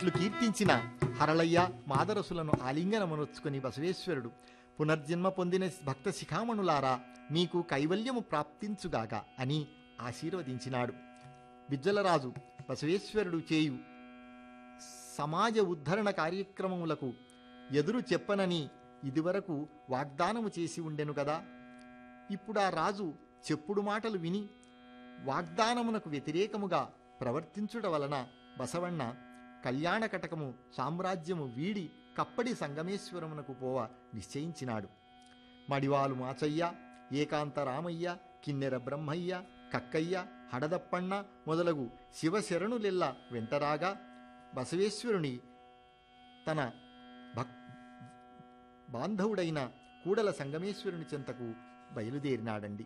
ఇట్లు కీర్తించిన హరళయ్య మాదరసులను ఆలింగనమునొచ్చుకొని బసవేశ్వరుడు పునర్జన్మ పొందిన భక్త శిఖామణులారా మీకు కైవల్యము ప్రాప్తించుగాక అని ఆశీర్వదించినాడు బిజ్జలరాజు బసవేశ్వరుడు చేయు సమాజ ఉద్ధరణ కార్యక్రమములకు ఎదురు చెప్పనని ఇదివరకు వాగ్దానము చేసి ఉండెను కదా ఇప్పుడు ఆ రాజు చెప్పుడు మాటలు విని వాగ్దానమునకు వ్యతిరేకముగా ప్రవర్తించుట వలన బసవಣ್ణ కళ్యాణ కటకము సామ్రాజ్యము వీడి కప్పడి సంగమేశ్వరమునకు పోవ నిశ్చయించినాడు మడివాలు మాచయ్య ఏకాంత రామయ్య కిన్నెర బ్రహ్మయ్య కక్కయ్య హడదప్పన్న మొదలగు శివశరణులెల్ల వెంటరాగా బసవేశ్వరుని తన భక్ బాంధవుడైన కూడల సంగమేశ్వరుని చెంతకు బయలుదేరినాడండి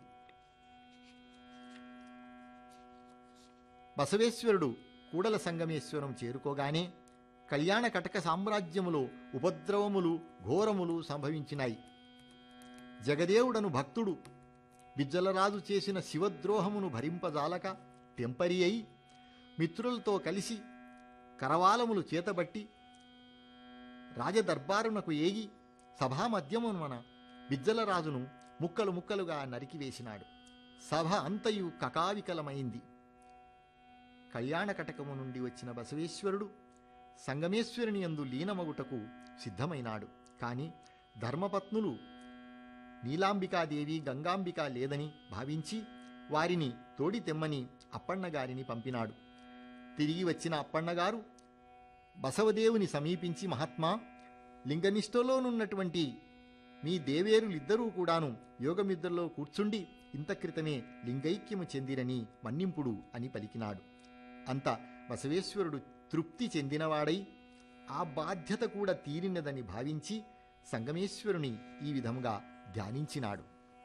బసవేశ్వరుడు కూడల సంగమేశ్వరం చేరుకోగానే కళ్యాణ కటక సామ్రాజ్యములో ఉపద్రవములు ఘోరములు సంభవించినాయి జగదేవుడను భక్తుడు బిజ్జలరాజు చేసిన శివద్రోహమును భరింపజాలక తెంపరి అయి మిత్రులతో కలిసి కరవాలములు చేతబట్టి రాజదర్బారునకు ఏగి సభామధ్యమున బిజ్జలరాజును ముక్కలు ముక్కలుగా నరికివేసినాడు సభ అంతయు కకావికలమైంది కళ్యాణ కటకము నుండి వచ్చిన బసవేశ్వరుడు సంగమేశ్వరుని యందు లీనమగుటకు సిద్ధమైనాడు కాని ధర్మపత్నులు నీలాంబికాదేవి గంగాంబిక లేదని భావించి వారిని తోడి తెమ్మని అప్పన్నగారిని పంపినాడు తిరిగి వచ్చిన అప్పన్నగారు బసవదేవుని సమీపించి మహాత్మా లింగనిష్టలోనున్నటువంటి మీ దేవేరులిద్దరూ కూడాను యోగమిద్దరిలో కూర్చుండి ఇంత క్రితమే లింగైక్యము చెందిరని మన్నింపుడు అని పలికినాడు అంత బసవేశ్వరుడు తృప్తి చెందినవాడై ఆ బాధ్యత కూడా తీరినదని భావించి సంగమేశ్వరుని ఈ విధముగా ధ్యానించినాడు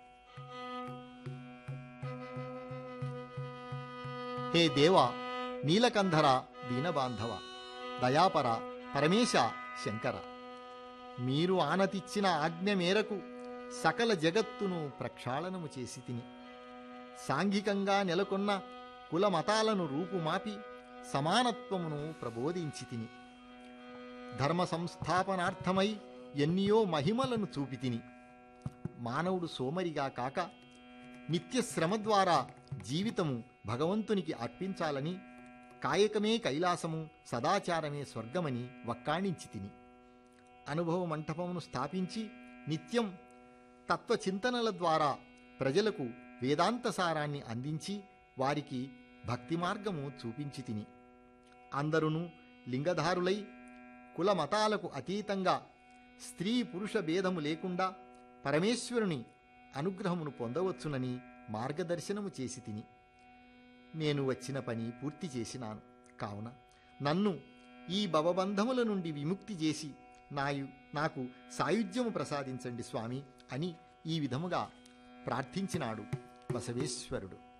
హే దేవా నీలకంధర దీనబాంధవ దయాపర పరమేశ శంకర మీరు ఆనతిచ్చిన ఆజ్ఞ మేరకు సకల జగత్తును ప్రక్షాళనము చేసి తిని సాంఘికంగా నెలకొన్న కుల మతాలను రూపుమాపి సమానత్వమును ప్రబోధించి తిని ధర్మ సంస్థాపనార్థమై ఎన్నియో మహిమలను చూపి తిని మానవుడు సోమరిగా కాక నిత్య శ్రమ ద్వారా జీవితము భగవంతునికి అర్పించాలని కాయకమే కైలాసము సదాచారమే స్వర్గమని వక్కాణించి తిని అనుభవ మంటపమును స్థాపించి నిత్యం తత్వచింతనల ద్వారా ప్రజలకు వేదాంత సారాన్ని అందించి వారికి భక్తి మార్గము చూపించి తిని అందరును లింగధారులై కుల మతాలకు అతీతంగా స్త్రీ పురుష భేదము లేకుండా పరమేశ్వరుని అనుగ్రహమును పొందవచ్చునని మార్గదర్శనము చేసి తిని నేను వచ్చిన పని పూర్తి చేసినాను కావున నన్ను ఈ భవబంధముల నుండి విముక్తి చేసి నాయు నాకు సాయుధ్యము ప్రసాదించండి స్వామి అని ఈ విధముగా ప్రార్థించినాడు బసవేశ్వరుడు